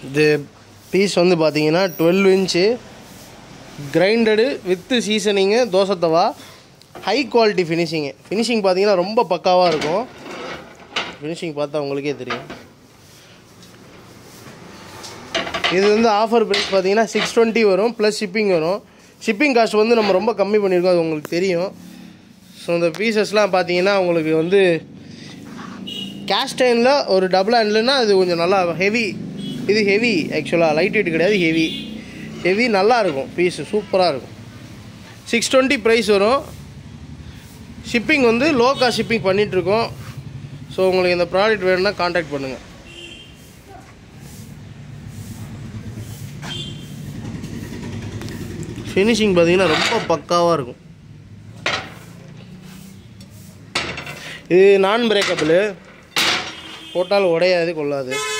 இது பீஸ் வந்து பார்த்தீங்கன்னா twelve inch grinded with seasoning dosa tawa high quality finishing finishing பார்த்தீங்கன்னா ரொம்ப பக்காவாக இருக்கும் ஃபினிஷிங் பார்த்தா உங்களுக்கே தெரியும் இது வந்து ஆஃபர் ப்ரைஸ் பார்த்தீங்கன்னா சிக்ஸ் டுவெண்ட்டி வரும் ப்ளஸ் ஷிப்பிங் வரும் ஷிப்பிங் காஸ்ட் வந்து நம்ம ரொம்ப கம்மி பண்ணியிருக்கோம் அது உங்களுக்கு தெரியும் ஸோ இந்த பீசஸ்லாம் பார்த்தீங்கன்னா உங்களுக்கு வந்து கேஸ்டைனில் ஒரு டபுள் ஹேண்ட்லனா அது கொஞ்சம் நல்லா ஹெவி இது ஹெவி ஆக்சுவலாக லைட் வெயிட் கிடையாது ஹெவி ஹெவி நல்லா இருக்கும் பீஸு சூப்பராக இருக்கும் சிக்ஸ் டுவெண்ட்டி ப்ரைஸ் வரும் ஷிப்பிங் வந்து லோ காஸ்ட் ஷிப்பிங் பண்ணிகிட்ருக்கோம் ஸோ உங்களுக்கு இந்த ப்ராடக்ட் வேணும்னா காண்டாக்ட் பண்ணுங்கள் ஃபினிஷிங் பார்த்தீங்கன்னா ரொம்ப பக்காவாக இருக்கும் இது நான் பிரேக்கபிள் போட்டால் உடையாது கொள்ளாது